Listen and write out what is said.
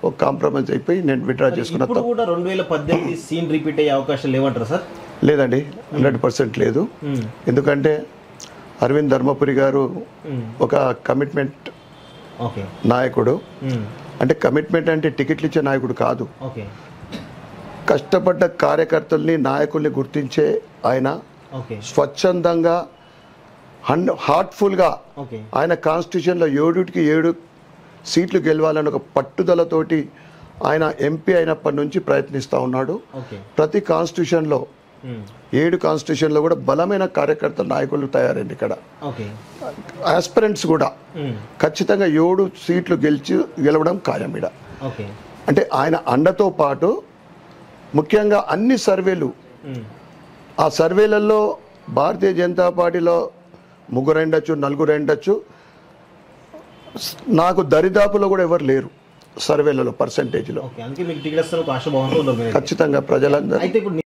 ఒక కాంప్రమైజ్ అయిపోయి నేను విత్డ్రా చేసుకున్న ఇప్పుడు కూడా రెండు వేల పద్దెనిమిది సీన్ రిపీట్ అయ్యే అవకాశం లేవంటారా సార్ లేదండి హండ్రెడ్ పర్సెంట్ లేదు మ్మ్. ఎందుకంటే అరవింద్ ధర్మపురి గారు మ్మ్. ఒక కమిట్మెంట్ ఓకే నాయకుడు మ్మ్. అంటే కమిట్మెంట్ అంటే టికెట్లు ఇచ్చే నాయకుడు కాదు ఓకే కష్టపడ్డ కార్యకర్తల్ని నాయకుల్ని గుర్తించే ఆయన ఓకే స్వచ్ఛందంగా హన్ హార్ట్ఫుల్గా ఓకే ఆయన కాన్స్టిట్యూషన్లో ఏడుకి ఏడు సీట్లు గెలవాలని ఒక పట్టుదలతోటి ఆయన ఎంపీ అయినప్పటి నుంచి ప్రయత్నిస్తూ ఉన్నాడు ఓకే ప్రతి కాన్స్టిట్యూషన్లో మ్మ్. ఏడు కాన్స్టిట్యూషన్లో కూడా బలమైన కార్యకర్త నాయకులు తయారైంది ఇక్కడ ఓకే ఆస్పిరెంట్స్ కూడా మ్మ్. ఖచ్చితంగా ఏడు సీట్లు గెలిచి గెలవడం ఖాయం ఇక్కడ ఓకే అంటే ఆయన అండతో పాటు ముఖ్యంగా అన్ని సర్వేలు మ్మ్. ఆ సర్వేలలో భారతీయ జనతా పార్టీలో ముగ్గురు ఉండొచ్చు నలుగురు ఉండొచ్చు స్- నాకు దరిదాపులో కూడా ఎవరు లేరు సర్వేలలో పర్సంటేజ్లో ఓకే అందుకే మీకు టికెట్ వస్తారు ఒక ఆశాభావంతో ఉన్నారు మీరు. ఖచ్చితంగా ప్రజలందరూ అయితే ఇప్పుడు